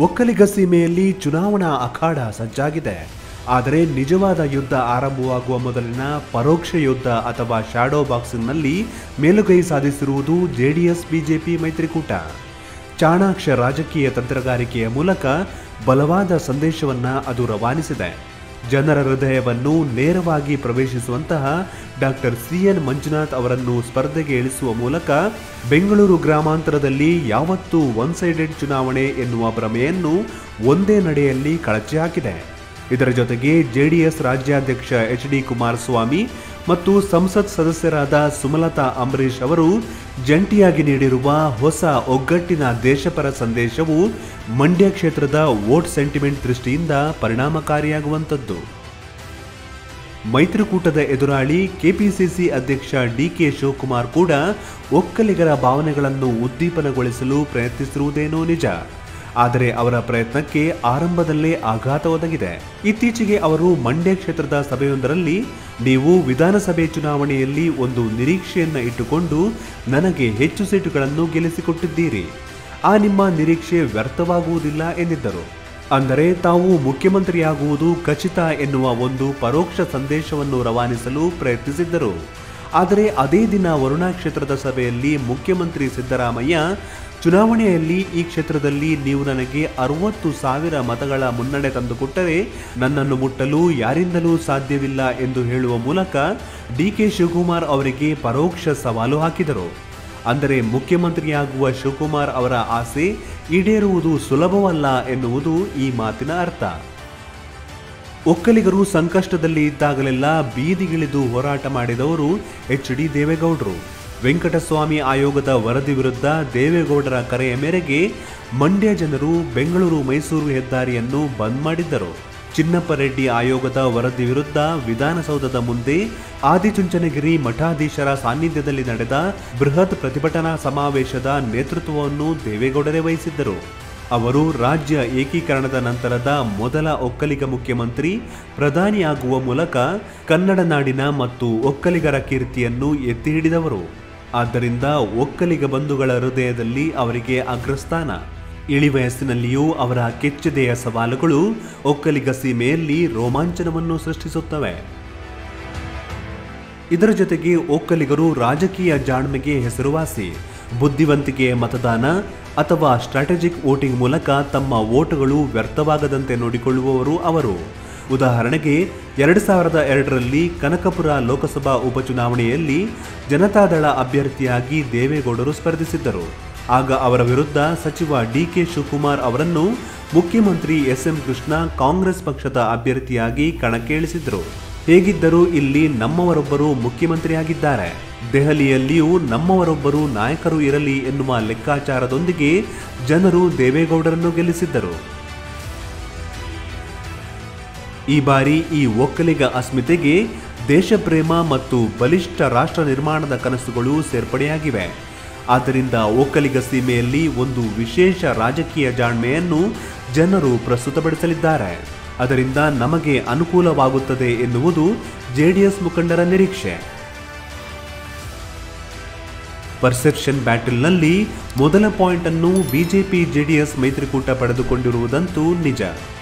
ಒಕ್ಕಲಿಗ ಸೀಮೆಯಲ್ಲಿ ಚುನಾವಣಾ ಅಖಾಡ ಸಜ್ಜಾಗಿದೆ ಆದರೆ ನಿಜವಾದ ಯುದ್ಧ ಆರಂಭವಾಗುವ ಮೊದಲಿನ ಪರೋಕ್ಷ ಯುದ್ಧ ಅಥವಾ ಶಾಡೋ ಬಾಕ್ಸಿಂಗ್ನಲ್ಲಿ ಮೇಲುಗೈ ಸಾಧಿಸಿರುವುದು ಜೆಡಿಎಸ್ ಬಿಜೆಪಿ ಮೈತ್ರಿಕೂಟ ಚಾಣಾಕ್ಷ ರಾಜಕೀಯ ತಂತ್ರಗಾರಿಕೆಯ ಮೂಲಕ ಬಲವಾದ ಸಂದೇಶವನ್ನ ಅದು ರವಾನಿಸಿದೆ ಜನರ ಹೃದಯವನ್ನು ನೇರವಾಗಿ ಪ್ರವೇಶಿಸುವಂತಹ ಡಾಕ್ಟರ್ ಸಿ ಎನ್ ಮಂಜುನಾಥ್ ಅವರನ್ನು ಸ್ಪರ್ಧೆಗೆ ಇಳಿಸುವ ಮೂಲಕ ಬೆಂಗಳೂರು ಗ್ರಾಮಾಂತರದಲ್ಲಿ ಯಾವತ್ತೂ ಒನ್ ಸೈಡೆಡ್ ಚುನಾವಣೆ ಎನ್ನುವ ಭ್ರಮೆಯನ್ನು ಒಂದೇ ನಡೆಯಲ್ಲಿ ಕಳಚಿ ಹಾಕಿದೆ ಇದರ ಜೊತೆಗೆ ಜೆಡಿಎಸ್ ರಾಜ್ಯಾಧ್ಯಕ್ಷ ಎಚ್ ಡಿ ಕುಮಾರಸ್ವಾಮಿ ಮತ್ತು ಸಂಸತ್ ಸದಸ್ಯರಾದ ಸುಮಲತಾ ಅಂಬರೀಶ್ ಅವರು ಜಂಟಿಯಾಗಿ ನೀಡಿರುವ ಹೊಸ ಒಗ್ಗಟ್ಟಿನ ದೇಶಪರ ಸಂದೇಶವು ಮಂಡ್ಯ ಕ್ಷೇತ್ರದ ವೋಟ್ ಸೆಂಟಿಮೆಂಟ್ ದೃಷ್ಟಿಯಿಂದ ಪರಿಣಾಮಕಾರಿಯಾಗುವಂಥದ್ದು ಮೈತ್ರಿಕೂಟದ ಎದುರಾಳಿ ಕೆಪಿಸಿಸಿ ಅಧ್ಯಕ್ಷ ಡಿಕೆ ಶಿವಕುಮಾರ್ ಕೂಡ ಒಕ್ಕಲಿಗರ ಭಾವನೆಗಳನ್ನು ಉದ್ದೀಪನಗೊಳಿಸಲು ಪ್ರಯತ್ನಿಸಿರುವುದೇನೋ ನಿಜ ಆದರೆ ಅವರ ಪ್ರಯತ್ನಕ್ಕೆ ಆರಂಭದಲ್ಲೇ ಆಘಾತ ಒದಗಿದೆ ಇತ್ತೀಚೆಗೆ ಅವರು ಮಂಡ್ಯ ಕ್ಷೇತ್ರದ ಸಭೆಯೊಂದರಲ್ಲಿ ನೀವು ವಿಧಾನಸಭೆ ಚುನಾವಣೆಯಲ್ಲಿ ಒಂದು ನಿರೀಕ್ಷೆಯನ್ನ ಇಟ್ಟುಕೊಂಡು ನನಗೆ ಹೆಚ್ಚು ಸೀಟುಗಳನ್ನು ಗೆಲ್ಲಿಸಿಕೊಟ್ಟಿದ್ದೀರಿ ಆ ನಿಮ್ಮ ನಿರೀಕ್ಷೆ ವ್ಯರ್ಥವಾಗುವುದಿಲ್ಲ ಎಂದಿದ್ದರು ಅಂದರೆ ತಾವು ಮುಖ್ಯಮಂತ್ರಿಯಾಗುವುದು ಖಚಿತ ಎನ್ನುವ ಒಂದು ಪರೋಕ್ಷ ಸಂದೇಶವನ್ನು ರವಾನಿಸಲು ಪ್ರಯತ್ನಿಸಿದ್ದರು ಆದರೆ ಅದೇ ದಿನ ವರುಣಾ ಕ್ಷೇತ್ರದ ಸಭೆಯಲ್ಲಿ ಮುಖ್ಯಮಂತ್ರಿ ಸಿದ್ದರಾಮಯ್ಯ ಚುನಾವಣೆಯಲ್ಲಿ ಈ ಕ್ಷೇತ್ರದಲ್ಲಿ ನೀವು ನನಗೆ ಅರವತ್ತು ಸಾವಿರ ಮತಗಳ ಮುನ್ನಡೆ ತಂದುಕೊಟ್ಟರೆ ನನ್ನನ್ನು ಮುಟ್ಟಲು ಯಾರಿಂದಲೂ ಸಾಧ್ಯವಿಲ್ಲ ಎಂದು ಹೇಳುವ ಮೂಲಕ ಡಿಕೆ ಶಿವಕುಮಾರ್ ಅವರಿಗೆ ಪರೋಕ್ಷ ಸವಾಲು ಹಾಕಿದರು ಅಂದರೆ ಮುಖ್ಯಮಂತ್ರಿಯಾಗುವ ಶಿವಕುಮಾರ್ ಅವರ ಆಸೆ ಈಡೇರುವುದು ಸುಲಭವಲ್ಲ ಎನ್ನುವುದು ಈ ಮಾತಿನ ಅರ್ಥ ಒಕ್ಕಲಿಗರು ಸಂಕಷ್ಟದಲ್ಲಿ ಇದ್ದಾಗಲೆಲ್ಲ ಬೀದಿಗಿಳಿದು ಹೋರಾಟ ಮಾಡಿದವರು ಎಚ್ ಡಿ ದೇವೇಗೌಡರು ವೆಂಕಟಸ್ವಾಮಿ ಆಯೋಗದ ವರದಿ ವಿರುದ್ಧ ದೇವೇಗೌಡರ ಕರೆಯ ಮೇರೆಗೆ ಮಂಡ್ಯ ಜನರು ಬೆಂಗಳೂರು ಮೈಸೂರು ಹೆದ್ದಾರಿಯನ್ನು ಬಂದ್ ಮಾಡಿದ್ದರು ಚಿನ್ನಪ್ಪ ರೆಡ್ಡಿ ಆಯೋಗದ ವರದಿ ವಿರುದ್ಧ ವಿಧಾನಸೌಧದ ಮುಂದೆ ಆದಿಚುಂಚನಗಿರಿ ಮಠಾಧೀಶರ ಸಾನ್ನಿಧ್ಯದಲ್ಲಿ ನಡೆದ ಬೃಹತ್ ಪ್ರತಿಭಟನಾ ಸಮಾವೇಶದ ನೇತೃತ್ವವನ್ನು ದೇವೇಗೌಡರೇ ವಹಿಸಿದ್ದರು ಅವರು ರಾಜ್ಯ ಏಕೀಕರಣದ ನಂತರದ ಮೊದಲ ಒಕ್ಕಲಿಗ ಮುಖ್ಯಮಂತ್ರಿ ಪ್ರಧಾನಿಯಾಗುವ ಮೂಲಕ ಕನ್ನಡ ನಾಡಿನ ಮತ್ತು ಒಕ್ಕಲಿಗರ ಕೀರ್ತಿಯನ್ನು ಎತ್ತಿ ಹಿಡಿದವರು ಆದ್ದರಿಂದ ಒಕ್ಕಲಿಗ ಬಂಧುಗಳ ಹೃದಯದಲ್ಲಿ ಅವರಿಗೆ ಅಗ್ರಸ್ಥಾನ ಇಳಿ ವಯಸ್ಸಿನಲ್ಲಿಯೂ ಅವರ ಕೆಚ್ಚೆದೆಯ ಸವಾಲುಗಳು ಒಕ್ಕಲಿಗ ಸೀಮೆಯಲ್ಲಿ ರೋಮಾಂಚನವನ್ನು ಸೃಷ್ಟಿಸುತ್ತವೆ ಇದರ ಜೊತೆಗೆ ಒಕ್ಕಲಿಗರು ರಾಜಕೀಯ ಜಾಣ್ಮೆಗೆ ಹೆಸರುವಾಸಿ ಬುದ್ಧಿವಂತಿಕೆಯ ಮತದಾನ ಅಥವಾ ಸ್ಟ್ರಾಟಜಿಕ್ ವೋಟಿಂಗ್ ಮೂಲಕ ತಮ್ಮ ವೋಟುಗಳು ವ್ಯರ್ಥವಾಗದಂತೆ ನೋಡಿಕೊಳ್ಳುವವರು ಅವರು ಉದಾಹರಣೆಗೆ ಎರಡು ಸಾವಿರದ ಎರಡರಲ್ಲಿ ಕನಕಪುರ ಲೋಕಸಭಾ ಉಪಚುನಾವಣೆಯಲ್ಲಿ ಜನತಾದಳ ಅಭ್ಯರ್ಥಿಯಾಗಿ ದೇವೇಗೌಡರು ಸ್ಪರ್ಧಿಸಿದ್ದರು ಆಗ ಅವರ ವಿರುದ್ಧ ಸಚಿವ ಡಿಕೆ ಶಿವಕುಮಾರ್ ಅವರನ್ನು ಮುಖ್ಯಮಂತ್ರಿ ಎಸ್ ಎಂ ಕೃಷ್ಣ ಕಾಂಗ್ರೆಸ್ ಪಕ್ಷದ ಅಭ್ಯರ್ಥಿಯಾಗಿ ಕಣಕ್ಕೆ ಇಳಿಸಿದ್ರು ಹೇಗಿದ್ದರೂ ಇಲ್ಲಿ ನಮ್ಮವರೊಬ್ಬರು ಮುಖ್ಯಮಂತ್ರಿಯಾಗಿದ್ದಾರೆ ದೆಹಲಿಯಲ್ಲಿಯೂ ನಮ್ಮವರೊಬ್ಬರು ನಾಯಕರು ಇರಲಿ ಎನ್ನುವ ಲೆಕ್ಕಾಚಾರದೊಂದಿಗೆ ಜನರು ದೇವೇಗೌಡರನ್ನು ಗೆಲ್ಲಿಸಿದ್ದರು ಈ ಬಾರಿ ಈ ಒಕ್ಕಲಿಗ ಅಸ್ಮಿತೆಗೆ ದೇಶಪ್ರೇಮ ಮತ್ತು ಬಲಿಷ್ಠ ರಾಷ್ಟ್ರ ನಿರ್ಮಾಣದ ಕನಸುಗಳು ಸೇರ್ಪಡೆಯಾಗಿವೆ ಆದ್ದರಿಂದ ಒಕ್ಕಲಿಗ ಸೀಮೆಯಲ್ಲಿ ಒಂದು ವಿಶೇಷ ರಾಜಕೀಯ ಜಾಣ್ಮೆಯನ್ನು ಜನರು ಪ್ರಸ್ತುತಪಡಿಸಲಿದ್ದಾರೆ ಅದರಿಂದ ನಮಗೆ ಅನುಕೂಲವಾಗುತ್ತದೆ ಎನ್ನುವುದು ಜೆಡಿಎಸ್ ಮುಖಂಡರ ನಿರೀಕ್ಷೆ ಪರ್ಸೆಪ್ಷನ್ ಬ್ಯಾಟಲ್ನಲ್ಲಿ ಮೊದಲ ಪಾಯಿಂಟ್ ಅನ್ನು ಬಿಜೆಪಿ ಜೆಡಿಎಸ್ ಮೈತ್ರಿಕೂಟ ಪಡೆದುಕೊಂಡಿರುವುದಂತೂ ನಿಜ